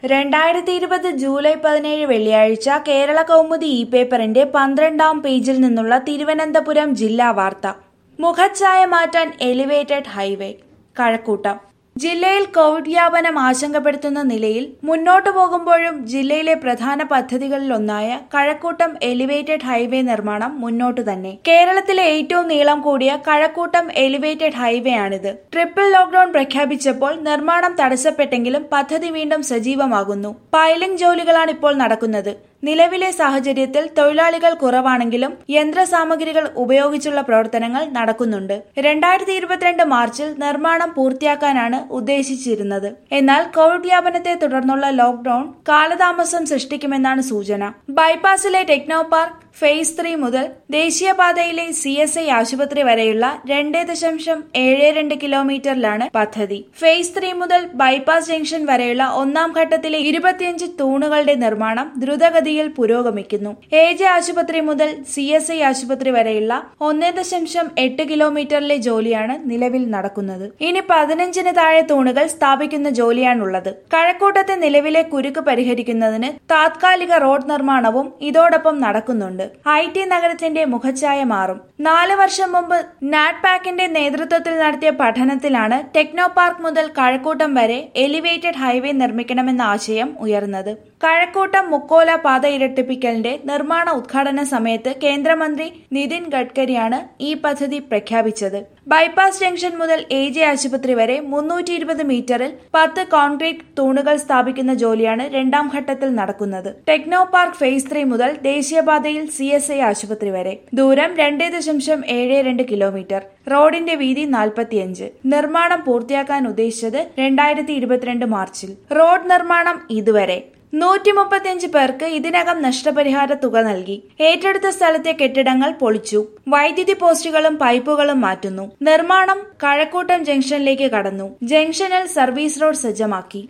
രണ്ടായിരത്തി ഇരുപത് ജൂലൈ പതിനേഴ് വെള്ളിയാഴ്ച കേരള കൗമുദി ഇ പേപ്പറിന്റെ പന്ത്രണ്ടാം പേജിൽ നിന്നുള്ള തിരുവനന്തപുരം ജില്ലാ വാർത്ത മുഖച്ഛായ മാറ്റാൻ എലിവേറ്റഡ് ഹൈവേ കഴക്കൂട്ടം ജില്ലയിൽ കോവിഡ് വ്യാപനം ആശങ്കപ്പെടുത്തുന്ന നിലയിൽ മുന്നോട്ടു പോകുമ്പോഴും ജില്ലയിലെ പ്രധാന പദ്ധതികളിലൊന്നായ കഴക്കൂട്ടം എലിവേറ്റഡ് ഹൈവേ നിർമ്മാണം മുന്നോട്ടു തന്നെ കേരളത്തിലെ ഏറ്റവും നീളം കൂടിയ കഴക്കൂട്ടം എലിവേറ്റഡ് ഹൈവേ ആണിത് ട്രിപ്പിൾ ലോക്ഡൌൺ പ്രഖ്യാപിച്ചപ്പോൾ നിർമ്മാണം തടസ്സപ്പെട്ടെങ്കിലും പദ്ധതി വീണ്ടും സജീവമാകുന്നു പൈലിംഗ് ജോലികളാണ് ഇപ്പോൾ നടക്കുന്നത് നിലവിലെ സാഹചര്യത്തിൽ തൊഴിലാളികൾ കുറവാണെങ്കിലും യന്ത്രസാമഗ്രികൾ ഉപയോഗിച്ചുള്ള പ്രവർത്തനങ്ങൾ നടക്കുന്നുണ്ട് രണ്ടായിരത്തി ഇരുപത്തിരണ്ട് മാർച്ചിൽ നിർമ്മാണം പൂർത്തിയാക്കാനാണ് ഉദ്ദേശിച്ചിരുന്നത് എന്നാൽ കോവിഡ് വ്യാപനത്തെ തുടർന്നുള്ള ലോക്ഡൌൺ കാലതാമസം സൃഷ്ടിക്കുമെന്നാണ് സൂചന ബൈപ്പാസിലെ ടെക്നോ പാർക്ക് ഫേസ് ത്രീ മുതൽ ദേശീയപാതയിലെ സി എസ് ഐ ആശുപത്രി വരെയുള്ള രണ്ട് ദശാംശം ഏഴ് രണ്ട് കിലോമീറ്ററിലാണ് പദ്ധതി ഫേസ് ത്രീ മുതൽ ബൈപ്പാസ് ജംഗ്ഷൻ വരെയുള്ള ഒന്നാം ഘട്ടത്തിലെ ഇരുപത്തിയഞ്ച് തൂണുകളുടെ നിർമ്മാണം ദ്രുതഗതിയിൽ പുരോഗമിക്കുന്നു എ ജെ ആശുപത്രി മുതൽ സി എസ് ഐ ആശുപത്രി വരെയുള്ള ഒന്നേ ദശാംശം എട്ട് കിലോമീറ്ററിലെ ജോലിയാണ് നിലവിൽ നടക്കുന്നത് ഇനി പതിനഞ്ചിന് താഴെ തൂണുകൾ സ്ഥാപിക്കുന്ന ജോലിയാണുള്ളത് കഴക്കൂട്ടത്തെ നിലവിലെ കുരുക്ക് പരിഹരിക്കുന്നതിന് താത്കാലിക റോഡ് നിർമ്മാണവും ഇതോടൊപ്പം നടക്കുന്നുണ്ട് ഐ ടി നഗരത്തിന്റെ മുഖച്ഛായ മാറും നാല് വർഷം മുമ്പ് നാറ്റ് പാക്കിന്റെ നേതൃത്വത്തിൽ നടത്തിയ പഠനത്തിലാണ് ടെക്നോ പാർക്ക് മുതൽ കഴക്കൂട്ടം വരെ എലിവേറ്റഡ് ഹൈവേ നിർമ്മിക്കണമെന്ന ആശയം ഉയർന്നത് കഴക്കൂട്ടം മുക്കോല പാത ഇരട്ടിപ്പിക്കലിന്റെ നിർമ്മാണ ഉദ്ഘാടന സമയത്ത് കേന്ദ്രമന്ത്രി നിതിൻ ഗഡ്കരിയാണ് ഈ പദ്ധതി പ്രഖ്യാപിച്ചത് ബൈപ്പാസ് ജംഗ്ഷൻ മുതൽ എ ജെ ആശുപത്രി വരെ മുന്നൂറ്റി ഇരുപത് മീറ്ററിൽ പത്ത് കോൺക്രീറ്റ് തൂണുകൾ സ്ഥാപിക്കുന്ന ജോലിയാണ് രണ്ടാം ഘട്ടത്തിൽ നടക്കുന്നത് ടെക്നോ പാർക്ക് ഫേസ് ത്രീ മുതൽ ദേശീയപാതയിൽ സി എസ് ഐ ആശുപത്രി വരെ ദൂരം രണ്ടേ ദശാംശം ഏഴ് രണ്ട് കിലോമീറ്റർ റോഡിന്റെ വീതി നാൽപ്പത്തിയഞ്ച് നിർമ്മാണം പൂർത്തിയാക്കാൻ ഉദ്ദേശിച്ചത് രണ്ടായിരത്തി ഇരുപത്തിരണ്ട് മാർച്ചിൽ റോഡ് നിർമ്മാണം ഇതുവരെ നൂറ്റി മുപ്പത്തിയഞ്ച് പേർക്ക് ഇതിനകം നഷ്ടപരിഹാര തുക നൽകി ഏറ്റെടുത്ത സ്ഥലത്തെ കെട്ടിടങ്ങൾ പൊളിച്ചു വൈദ്യുതി പോസ്റ്റുകളും പൈപ്പുകളും മാറ്റുന്നു നിർമ്മാണം കഴക്കൂട്ടം ജംഗ്ഷനിലേക്ക് കടന്നു ജംഗ്ഷനിൽ സർവീസ് റോഡ് സജ്ജമാക്കി